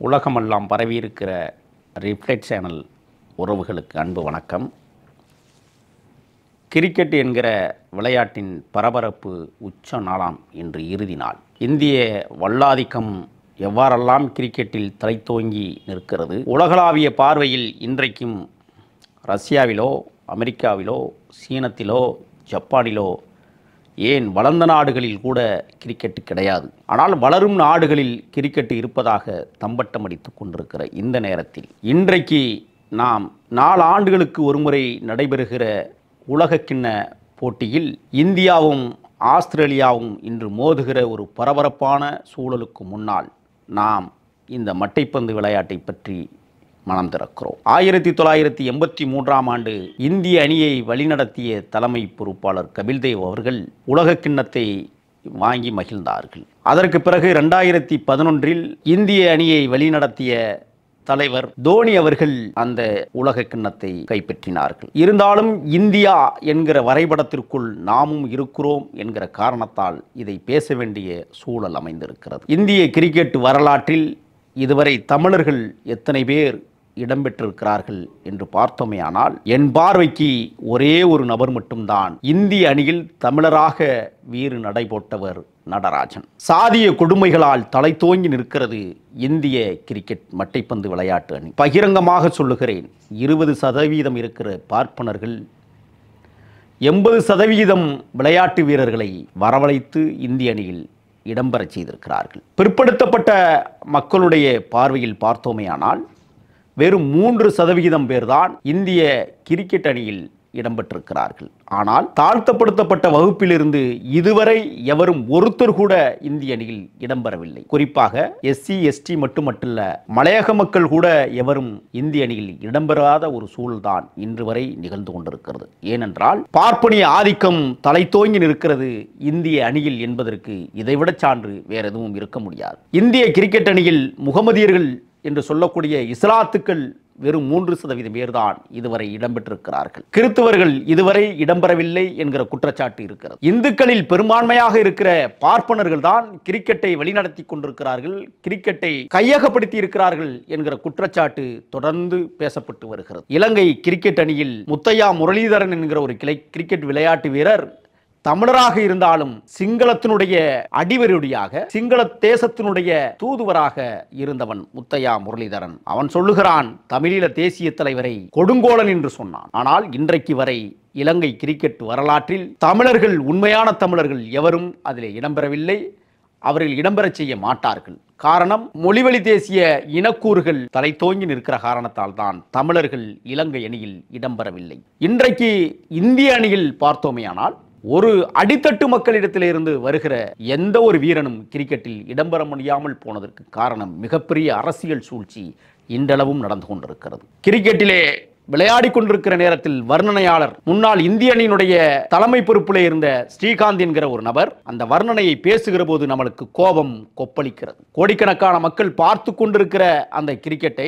உலகமெல்லாம் பரவியிருக்கிற reflect channel உறவுகளுக்கு அன்பு வணக்கம் கிரிக்கெட் என்கிற விளையாட்டின் பரபரப்பு உச்ச நாளாம் இன்று இறுதி நாள் இந்திய வல்லாதிக்கம் எவ்வாறெல்லாம் கிரிக்கெட்டில் தலைத்தோங்கி நிற்கிறது உலகளாவிய பார்வையில் இன்றைக்கும் ரஷ்யாவிலோ அமெரிக்காவிலோ சீனத்திலோ ஜப்பானிலோ ஏன் வளர்ந்த நாடுகளில் கூட கிரிக்கெட் கிடையாது ஆனால் வளரும் நாடுகளில் கிரிக்கெட் இருப்பதாக தம்பட்டம் அடித்துக் கொண்டிருக்கிற இந்த நேரத்தில் இன்றைக்கு நாம் நாலு ஆண்டுகளுக்கு ஒருமுறை நடைபெறுகிற உலகக்கிண்ண போட்டியில் இந்தியாவும் ஆஸ்திரேலியாவும் இன்று மோதுகிற ஒரு பரபரப்பான சூழலுக்கு முன்னால் நாம் இந்த மட்டைப்பந்து விளையாட்டை பற்றி மனம் திறக்கிறோம் ஆயிரத்தி தொள்ளாயிரத்தி எண்பத்தி மூன்றாம் ஆண்டு இந்திய அணியை வழிநடத்திய தலைமை பொறுப்பாளர் கபில்தேவ் அவர்கள் உலக கிண்ணத்தை வாங்கி மகிழ்ந்தார்கள் அதற்கு பிறகு ரெண்டாயிரத்தி பதினொன்றில் இந்திய அணியை வழிநடத்திய தலைவர் தோனி அவர்கள் அந்த உலக கிண்ணத்தை கைப்பற்றினார்கள் இருந்தாலும் இந்தியா என்கிற வரைபடத்திற்குள் நாமும் இருக்கிறோம் என்கிற காரணத்தால் இதை பேச வேண்டிய சூழல் அமைந்திருக்கிறது இந்திய கிரிக்கெட் வரலாற்றில் இதுவரை தமிழர்கள் எத்தனை பேர் இடம்பெற்றிருக்கிறார்கள் என்று பார்த்தோமேயானால் என் பார்வைக்கு ஒரே ஒரு நபர் மட்டும்தான் இந்திய அணியில் தமிழராக வீறு நடைபோட்டவர் நடராஜன் சாதிய கொடுமைகளால் தலை தோங்கி நிற்கிறது இந்திய கிரிக்கெட் மட்டைப்பந்து விளையாட்டு அணி பகிரங்கமாக சொல்லுகிறேன் இருபது சதவீதம் இருக்கிற பார்ப்பனர்கள் எண்பது சதவீதம் விளையாட்டு வீரர்களை வரவழைத்து இந்திய அணியில் இடம்பெறச் செய்திருக்கிறார்கள் பிற்படுத்தப்பட்ட மக்களுடைய பார்வையில் பார்த்தோமேயானால் வெறும் மூன்று சதவிகிதம் பேர்தான் இந்திய கிரிக்கெட் அணியில் இடம்பெற்றிருக்கிறார்கள் ஆனால் தாழ்த்தப்படுத்தப்பட்ட வகுப்பிலிருந்து இதுவரை எவரும் ஒருத்தர் கூட இந்திய அணியில் இடம்பெறவில்லை குறிப்பாக எஸ்சி எஸ்டி மட்டுமட்டல்ல மலையக மக்கள் கூட எவரும் இந்திய அணியில் இடம்பெறாத ஒரு சூழல்தான் இன்று வரை நிகழ்ந்து கொண்டிருக்கிறது ஏனென்றால் பார்ப்பனிய ஆதிக்கம் தலைத்தோங்கி நிற்கிறது இந்திய அணியில் என்பதற்கு இதைவிட சான்று வேற எதுவும் இருக்க முடியாது இந்திய கிரிக்கெட் அணியில் முகமதியர்கள் என்று சொல்லக்கூடிய இஸ்லாத்துக்கள் வெறும் மூன்று சதவீதம் பேர்தான் இதுவரை இடம்பெற்றிருக்கிறார்கள் கிறிஸ்தவர்கள் இதுவரை இடம்பெறவில்லை என்கிற குற்றச்சாட்டு இருக்கிறது இந்துக்களில் பெரும்பான்மையாக இருக்கிற பார்ப்பனர்கள் தான் கிரிக்கெட்டை வழிநடத்தி கொண்டிருக்கிறார்கள் கிரிக்கெட்டை கையகப்படுத்தி இருக்கிறார்கள் என்கிற குற்றச்சாட்டு தொடர்ந்து பேசப்பட்டு வருகிறது இலங்கை கிரிக்கெட் அணியில் முத்தையா முரளிதரன் என்கிற ஒரு கிளை கிரிக்கெட் விளையாட்டு வீரர் தமிழராக இருந்தாலும் சிங்களத்தினுடைய அடிவருடியாக சிங்கள தேசத்தினுடைய தூதுவராக இருந்தவன் முத்தையா முரளிதரன் அவன் சொல்லுகிறான் தமிழீழ தேசிய தலைவரை கொடுங்கோலன் என்று சொன்னான் ஆனால் இன்றைக்கு வரை இலங்கை கிரிக்கெட் வரலாற்றில் தமிழர்கள் உண்மையான தமிழர்கள் எவரும் அதிலே இடம்பெறவில்லை அவர்கள் இடம்பெறச் செய்ய மாட்டார்கள் காரணம் மொழிவழி தேசிய இனக்கூறுகள் தலை தோங்கி நிற்கிற காரணத்தால் தான் தமிழர்கள் இலங்கை அணியில் இடம்பெறவில்லை இன்றைக்கு இந்திய அணியில் பார்த்தோமேயானால் ஒரு அடித்தட்டு மக்களிடத்திலிருந்து வருகிற எந்த ஒரு வீரனும் கிரிக்கெட்டில் இடம்பெற முடியாமல் போனதற்கு காரணம் மிகப்பெரிய அரசியல் சூழ்ச்சி இன்றளவும் நடந்து கொண்டிருக்கிறது கிரிக்கெட்டிலே விளையாடி கொண்டிருக்கிற நேரத்தில் வர்ணனையாளர் முன்னாள் இந்திய அணியினுடைய தலைமை பொறுப்பிலே இருந்த ஸ்ரீகாந்த் என்கிற ஒரு நபர் அந்த வர்ணனையை பேசுகிற போது நம்மளுக்கு கோபம் கொப்பளிக்கிறது கோடிக்கணக்கான மக்கள் பார்த்து கொண்டிருக்கிற அந்த கிரிக்கெட்டை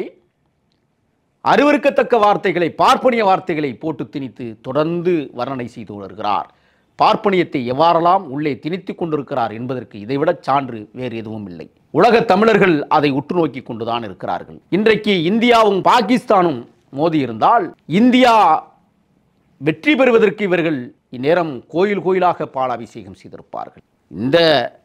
அருவருக்கத்தக்க வார்த்தைகளை பார்ப்பனிய வார்த்தைகளை போட்டு திணித்து தொடர்ந்து வர்ணனை செய்து வருகிறார் பார்ப்பனியத்தை எவ்வாறெல்லாம் உள்ளே திணித்துக் கொண்டிருக்கிறார் என்பதற்கு இதைவிட சான்று வேறு எதுவும் இல்லை உலக தமிழர்கள் அதை உற்று நோக்கி கொண்டுதான் இருக்கிறார்கள் இன்றைக்கு இந்தியாவும் பாகிஸ்தானும் மோதி இருந்தால் இந்தியா வெற்றி பெறுவதற்கு இவர்கள் இந்நேரம் கோயில் கோயிலாக பாலாபிஷேகம் செய்திருப்பார்கள் இந்த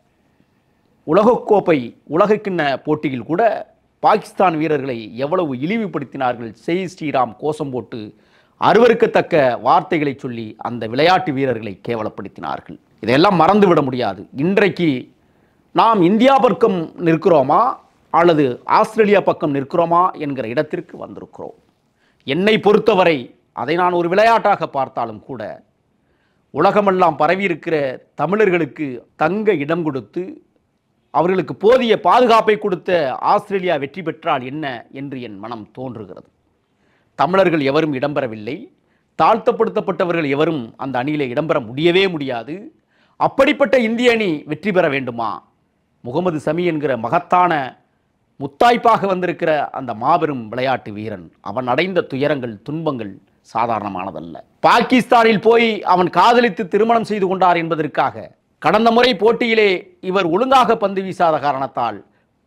உலகக்கோப்பை உலகக்கிண்ண போட்டியில் கூட பாகிஸ்தான் வீரர்களை எவ்வளவு இழிவுபடுத்தினார்கள் செய் ஸ்ரீராம் கோஷம் போட்டு அருவருக்கத்தக்க வார்த்தைகளை சொல்லி அந்த விளையாட்டு வீரர்களை கேவலப்படுத்தினார்கள் இதையெல்லாம் மறந்துவிட முடியாது இன்றைக்கு நாம் இந்தியா பக்கம் நிற்கிறோமா அல்லது ஆஸ்திரேலியா பக்கம் நிற்கிறோமா என்கிற இடத்திற்கு வந்திருக்கிறோம் என்னை பொறுத்தவரை அதை நான் ஒரு விளையாட்டாக பார்த்தாலும் கூட உலகமெல்லாம் பரவியிருக்கிற தமிழர்களுக்கு தங்க இடம் கொடுத்து அவர்களுக்கு போதிய பாதுகாப்பை கொடுத்த ஆஸ்திரேலியா வெற்றி பெற்றால் என்ன என்று என் மனம் தோன்றுகிறது தமிழர்கள் எவரும் இடம்பெறவில்லை தாழ்த்தப்படுத்தப்பட்டவர்கள் எவரும் அந்த அணியிலே இடம்பெற முடியவே முடியாது அப்படிப்பட்ட இந்திய அணி வெற்றி பெற வேண்டுமா முகமது சமி என்கிற மகத்தான முத்தாய்ப்பாக வந்திருக்கிற அந்த மாபெரும் விளையாட்டு வீரன் அவன் அடைந்த துயரங்கள் துன்பங்கள் சாதாரணமானதல்ல பாகிஸ்தானில் போய் அவன் காதலித்து திருமணம் செய்து கொண்டார் என்பதற்காக கடந்த முறை போட்டியிலே இவர் ஒழுங்காக பந்து வீசாத காரணத்தால்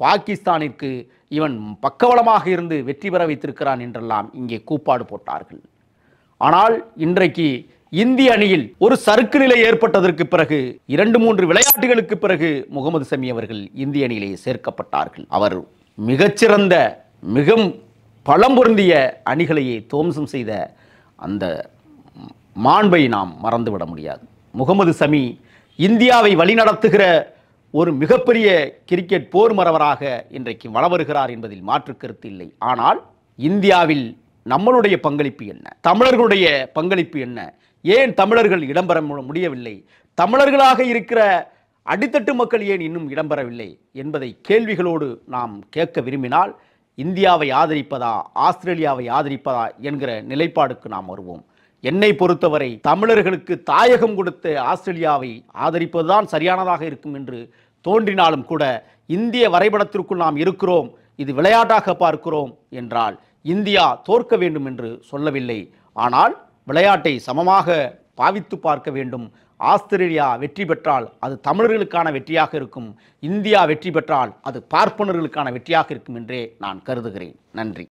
பாகிஸ்தானிற்கு இவன் பக்கபலமாக இருந்து வெற்றி பெற வைத்திருக்கிறான் என்றெல்லாம் இங்கே கூப்பாடு போட்டார்கள் ஆனால் இன்றைக்கு இந்திய அணியில் ஒரு சறுக்கு நிலை ஏற்பட்டதற்கு பிறகு இரண்டு மூன்று விளையாட்டுகளுக்கு பிறகு முகமது சமி அவர்கள் இந்திய அணியிலே சேர்க்கப்பட்டார்கள் அவர் மிகச்சிறந்த மிகவும் பலம் பொருந்திய அணிகளையே துவம்சம் செய்த அந்த மாண்பை நாம் மறந்துவிட முடியாது முகமது சமி இந்தியாவை வழிநடத்துகிற ஒரு மிகப்பெரிய கிரிக்கெட் போர் மறவராக இன்றைக்கு வளவருகிறார் என்பதில் மாற்று கருத்து இல்லை ஆனால் இந்தியாவில் நம்மளுடைய பங்களிப்பு என்ன தமிழர்களுடைய பங்களிப்பு என்ன ஏன் தமிழர்கள் இடம்பெற மு- முடியவில்லை தமிழர்களாக இருக்கிற அடித்தட்டு மக்கள் ஏன் இன்னும் இடம்பெறவில்லை என்பதை கேள்விகளோடு நாம் கேட்க விரும்பினால் இந்தியாவை ஆதரிப்பதா ஆஸ்திரேலியாவை ஆதரிப்பதா என்கிற நிலைப்பாடுக்கு நாம் வருவோம் என்னை பொறுத்தவரை தமிழர்களுக்கு தாயகம் கொடுத்த ஆஸ்திரேலியாவை ஆதரிப்பதுதான் சரியானதாக இருக்கும் என்று தோன்றினாலும் கூட இந்திய வரைபடத்திற்குள் நாம் இருக்கிறோம் இது விளையாட்டாக பார்க்கிறோம் என்றால் இந்தியா தோற்க வேண்டும் என்று சொல்லவில்லை ஆனால் விளையாட்டை சமமாக பாவித்து பார்க்க வேண்டும் ஆஸ்திரேலியா வெற்றி பெற்றால் அது தமிழர்களுக்கான வெற்றியாக இருக்கும் இந்தியா வெற்றி பெற்றால் அது பார்ப்பனர்களுக்கான வெற்றியாக இருக்கும் என்றே நான் கருதுகிறேன் நன்றி